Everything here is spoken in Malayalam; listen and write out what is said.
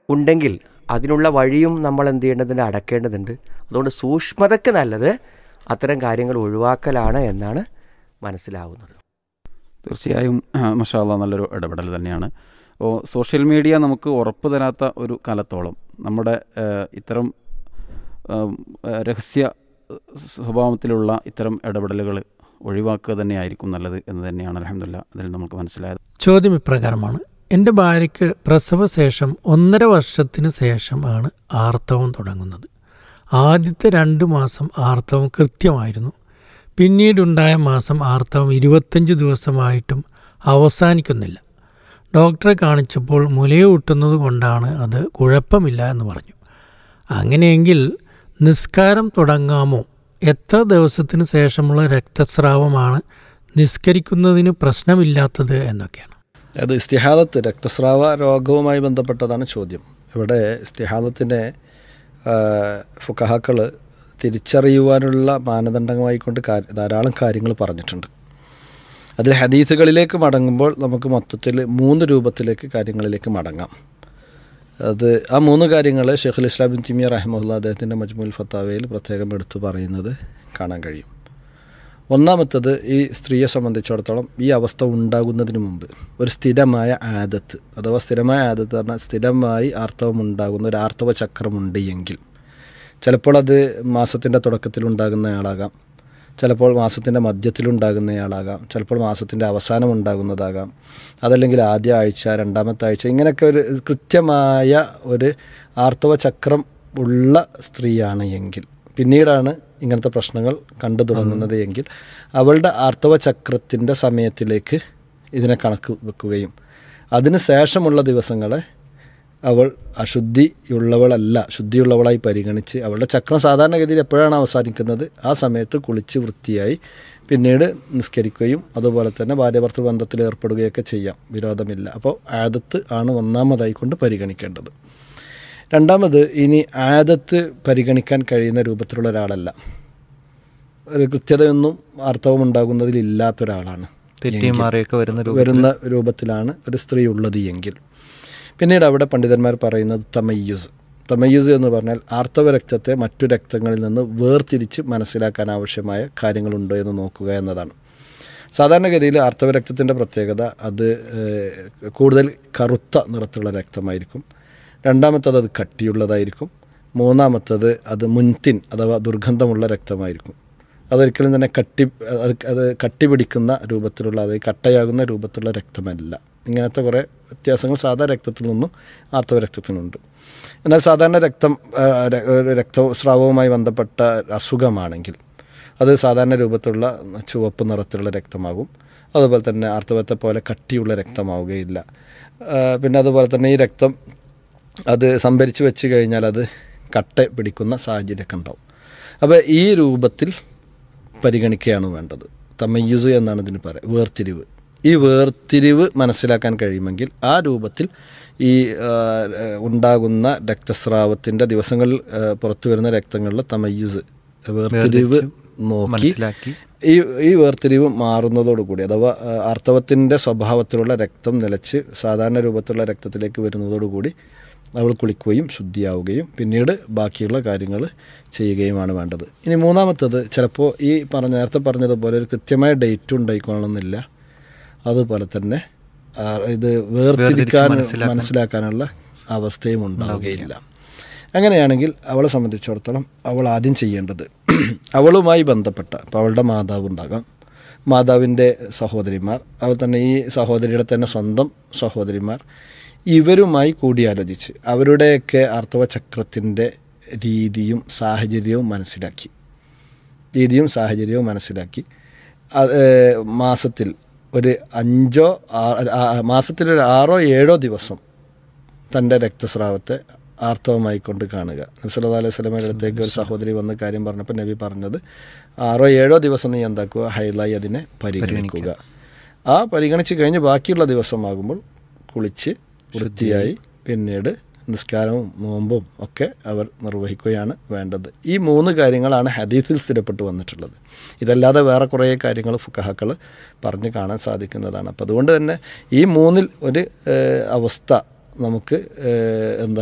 ഉണ്ടെങ്കിൽ അതിനുള്ള വഴിയും നമ്മൾ എന്ത് ചെയ്യേണ്ടതുണ്ട് അടക്കേണ്ടതുണ്ട് അതുകൊണ്ട് സൂക്ഷ്മതയ്ക്ക് നല്ലത് അത്തരം കാര്യങ്ങൾ ഒഴിവാക്കലാണ് എന്നാണ് മനസ്സിലാവുന്നത് തീർച്ചയായും മഷാല്ല നല്ലൊരു ഇടപെടൽ തന്നെയാണ് അപ്പോൾ സോഷ്യൽ മീഡിയ നമുക്ക് ഉറപ്പ് തരാത്ത ഒരു കാലത്തോളം നമ്മുടെ ഏഹ്, ഇത്തരം ഏഹ്, രഹസ്യ സ്വഭാവത്തിലുള്ള ഇത്തരം ഇടപെടലുകൾ ഒഴിവാക്കുക തന്നെയായിരിക്കും നല്ലത് എന്ന് തന്നെയാണ് അലഹമില്ല അതിൽ നമുക്ക് മനസ്സിലായത് ചോദ്യം ഇപ്രകാരമാണ് എൻ്റെ ഭാര്യയ്ക്ക് പ്രസവശേഷം ഒന്നര വർഷത്തിന് ശേഷമാണ് ആർത്തവം തുടങ്ങുന്നത് ആദ്യത്തെ രണ്ട് മാസം ആർത്തവം കൃത്യമായിരുന്നു പിന്നീടുണ്ടായ മാസം ആർത്തവം ഇരുപത്തഞ്ച് ദിവസമായിട്ടും അവസാനിക്കുന്നില്ല ഡോക്ടറെ കാണിച്ചപ്പോൾ മുലയൂട്ടുന്നത് കൊണ്ടാണ് അത് കുഴപ്പമില്ല എന്ന് പറഞ്ഞു അങ്ങനെയെങ്കിൽ നിസ്കാരം തുടങ്ങാമോ എത്ര ദിവസത്തിന് ശേഷമുള്ള രക്തസ്രാവമാണ് നിസ്കരിക്കുന്നതിന് പ്രശ്നമില്ലാത്തത് എന്നൊക്കെയാണ് അത് ഇസ്തിഹാദത്ത് രക്തസ്രാവ രോഗവുമായി ബന്ധപ്പെട്ടതാണ് ചോദ്യം ഇവിടെ ഇസ്തിഹാദത്തിനെ ഫുക്കഹാക്കൾ തിരിച്ചറിയുവാനുള്ള മാനദണ്ഡമായിക്കൊണ്ട് കാ- ധാരാളം കാര്യങ്ങൾ പറഞ്ഞിട്ടുണ്ട് അതിൽ ഹദീസുകളിലേക്ക് മടങ്ങുമ്പോൾ നമുക്ക് മൊത്തത്തിൽ മൂന്ന് രൂപത്തിലേക്ക് കാര്യങ്ങളിലേക്ക് മടങ്ങാം അത് ആ മൂന്ന് കാര്യങ്ങൾ ഷെയ്ഖുൽ ഇസ്ലാം ബിൻ തിമിയ റഹ്മുല്ല അദ്ദേഹത്തിൻ്റെ മജ്മുൽ ഫത്താവയിൽ പ്രത്യേകം എടുത്തു പറയുന്നത് കാണാൻ കഴിയും ഒന്നാമത്തത് ഈ സ്ത്രീയെ സംബന്ധിച്ചിടത്തോളം ഈ അവസ്ഥ ഉണ്ടാകുന്നതിന് മുമ്പ് ഒരു സ്ഥിരമായ ആദത്ത് അഥവാ സ്ഥിരമായ ആദത്ത് പറഞ്ഞാൽ സ്ഥിരമായി ആർത്തവം ഉണ്ടാകുന്ന ഒരു ആർത്തവ ചക്രമുണ്ട് എങ്കിൽ ചിലപ്പോൾ അത് മാസത്തിൻ്റെ തുടക്കത്തിൽ ഉണ്ടാകുന്നയാളാകാം ചിലപ്പോൾ മാസത്തിൻ്റെ മധ്യത്തിലുണ്ടാകുന്നയാളാകാം ചിലപ്പോൾ മാസത്തിൻ്റെ അവസാനം ഉണ്ടാകുന്നതാകാം അതല്ലെങ്കിൽ ആദ്യ ആഴ്ച രണ്ടാമത്തെ ആഴ്ച ഇങ്ങനെയൊക്കെ ഒരു കൃത്യമായ ഒരു ആർത്തവ ചക്രം ഉള്ള സ്ത്രീയാണ് എങ്കിൽ പിന്നീടാണ് ഇങ്ങനത്തെ പ്രശ്നങ്ങൾ കണ്ടു തുടങ്ങുന്നത് എങ്കിൽ അവളുടെ ആർത്തവ ചക്രത്തിൻ്റെ സമയത്തിലേക്ക് ഇതിനെ കണക്ക് വെക്കുകയും അതിന് ശേഷമുള്ള ദിവസങ്ങളെ അവൾ അശുദ്ധിയുള്ളവളല്ല ശുദ്ധിയുള്ളവളായി പരിഗണിച്ച് അവളുടെ ചക്രം സാധാരണഗതിയിൽ എപ്പോഴാണ് അവസാനിക്കുന്നത് ആ സമയത്ത് കുളിച്ച് വൃത്തിയായി പിന്നീട് നിസ്കരിക്കുകയും അതുപോലെ തന്നെ ഭാര്യാഭർത്തൃ ബന്ധത്തിൽ ഏർപ്പെടുകയൊക്കെ ചെയ്യാം വിരോധമില്ല അപ്പോൾ ആദത്ത് ആണ് ഒന്നാമതായി കൊണ്ട് പരിഗണിക്കേണ്ടത് രണ്ടാമത് ഇനി ആദത്ത് പരിഗണിക്കാൻ കഴിയുന്ന രൂപത്തിലുള്ള ഒരാളല്ല ഒരു കൃത്യതയൊന്നും ആർത്തവം ഉണ്ടാകുന്നതിൽ ഇല്ലാത്ത ഒരാളാണ് തെറ്റിയും മാറിയൊക്കെ വരുന്ന രൂപത്തിൽ വരുന്ന രൂപത്തിലാണ് ഒരു സ്ത്രീ ഉള്ളത് എങ്കിൽ പിന്നീട് അവിടെ പണ്ഡിതന്മാർ പറയുന്നത് തമയ്യുസ് തമയ്യുസ് എന്ന് പറഞ്ഞാൽ ആർത്തവ രക്തത്തെ മറ്റു രക്തങ്ങളിൽ നിന്ന് വേർതിരിച്ച് മനസ്സിലാക്കാൻ ആവശ്യമായ കാര്യങ്ങളുണ്ടോ എന്ന് നോക്കുക എന്നതാണ് സാധാരണഗതിയിൽ ആർത്തവ രക്തത്തിൻ്റെ പ്രത്യേകത അത് ഏഹ്, കൂടുതൽ കറുത്ത നിറത്തിലുള്ള രക്തമായിരിക്കും രണ്ടാമത്തത് അത് കട്ടിയുള്ളതായിരിക്കും മൂന്നാമത്തത് അത് മുൻതിൻ അഥവാ ദുർഗന്ധമുള്ള രക്തമായിരിക്കും അതൊരിക്കലും തന്നെ കട്ടി അത് അത് കട്ടി പിടിക്കുന്ന രൂപത്തിലുള്ള അത് കട്ടയാകുന്ന രൂപത്തിലുള്ള രക്തമല്ല ഇങ്ങനത്തെ കുറേ വ്യത്യാസങ്ങൾ സാധാ രക്തത്തിൽ നിന്നും ആർത്തവ രക്തത്തിനുണ്ട് എന്നാൽ സാധാരണ രക്തം ആ, ര- ഒരു രക്തസ്രാവവുമായി ബന്ധപ്പെട്ട അസുഖമാണെങ്കിൽ അത് സാധാരണ രൂപത്തിലുള്ള ചുവപ്പ് നിറത്തിലുള്ള രക്തമാകും അതുപോലെ തന്നെ ആർത്തവത്തെ പോലെ കട്ടിയുള്ള രക്തമാവുകയില്ല ആ, പിന്നെ അതുപോലെ തന്നെ ഈ രക്തം അത് സംഭരിച്ചു വെച്ച് കഴിഞ്ഞാൽ അത് കട്ട പിടിക്കുന്ന സാഹചര്യമൊക്കെ ഉണ്ടാവും അപ്പോൾ ഈ രൂപത്തിൽ പരിഗണിക്കുകയാണ് വേണ്ടത് തമയ്യുസ് എന്നാണ് ഇതിന് പറയുക വേർതിരിവ് ഈ വേർതിരിവ് മനസ്സിലാക്കാൻ കഴിയുമെങ്കിൽ ആ രൂപത്തിൽ ഈ ആ, ഉണ്ടാകുന്ന രക്തസ്രാവത്തിൻ്റെ ദിവസങ്ങളിൽ ആ, പുറത്തു വരുന്ന രക്തങ്ങളിൽ തമയ്യുസ് വേർതിരിവ് നോക്കി മനസ്സിലാക്കി ഈ ഈ വേർതിരിവ് മാറുന്നതോടുകൂടി അഥവാ ആ, ആർത്തവത്തിൻ്റെ സ്വഭാവത്തിലുള്ള രക്തം നിലച്ച് സാധാരണ രൂപത്തിലുള്ള രക്തത്തിലേക്ക് വരുന്നതോടുകൂടി അവൾ കുളിക്കുകയും ശുദ്ധിയാവുകയും പിന്നീട് ബാക്കിയുള്ള കാര്യങ്ങൾ ചെയ്യുകയുമാണ് വേണ്ടത് ഇനി മൂന്നാമത്തത് ചിലപ്പോൾ ഈ പറഞ്ഞ നേരത്തെ പറഞ്ഞതുപോലെ ഒരു കൃത്യമായ ഡേറ്റ് ഉണ്ടായിക്കൊള്ളണമെന്നില്ല അതുപോലെ തന്നെ ആ, ഇത് വേർതിരിക്കാൻ മനസ്സിലാക്കാൻ. മനസ്സിലാക്കാനുള്ള അവസ്ഥയും ഉണ്ടാവുകയില്ല അങ്ങനെയാണെങ്കിൽ അവളെ സംബന്ധിച്ചിടത്തോളം അവൾ ആദ്യം ചെയ്യേണ്ടത് അവളുമായി ബന്ധപ്പെട്ട ഇപ്പോൾ അവളുടെ മാതാവ് ഉണ്ടാകാം മാതാവിൻ്റെ സഹോദരിമാർ അതുപോലെ തന്നെ ഈ സഹോദരിയുടെ തന്നെ സ്വന്തം സഹോദരിമാർ ഇവരുമായി കൂടിയാലോചിച്ച് അവരുടെയൊക്കെ ആർത്തവ ചക്രത്തിൻ്റെ രീതിയും സാഹചര്യവും മനസ്സിലാക്കി രീതിയും സാഹചര്യവും മനസ്സിലാക്കി അത്, ഏഹ്, മാസത്തിൽ ഒരു അഞ്ചോ ആ- ആ- മാസത്തിൽ ഒരു ആറോ ഏഴോ ദിവസം തൻ്റെ രക്തസ്രാവത്തെ ആർത്തവമായി കൊണ്ട് കാണുക നബ്സല്ലാ അലൈഹി സ്വലമയുടെ അടുത്തേക്ക് ഒരു സഹോദരി വന്ന് കാര്യം പറഞ്ഞപ്പോൾ നബി പറഞ്ഞത് ആറോ ഏഴോ ദിവസം നീ എന്താക്കുക ഹൈലായി അതിനെ പരിഗണിക്കുക ആ പരിഗണിച്ച് കഴിഞ്ഞ് ബാക്കിയുള്ള ദിവസമാകുമ്പോൾ കുളിച്ച് വൃത്തിയായി പിന്നീട് നിസ്കാരവും നോമ്പും ഒക്കെ അവർ നിർവഹിക്കുകയാണ് വേണ്ടത് ഈ മൂന്ന് കാര്യങ്ങളാണ് ഹദീസിൽ സ്ഥിരപ്പെട്ടു വന്നിട്ടുള്ളത് ഇതല്ലാതെ വേറെ കുറേ കാര്യങ്ങൾ ഫുക്കഹക്കൾ പറഞ്ഞ് കാണാൻ സാധിക്കുന്നതാണ് അപ്പം അതുകൊണ്ട് തന്നെ ഈ മൂന്നിൽ ഒരു ഏഹ്, അവസ്ഥ നമുക്ക് ഏഹ്, എന്താ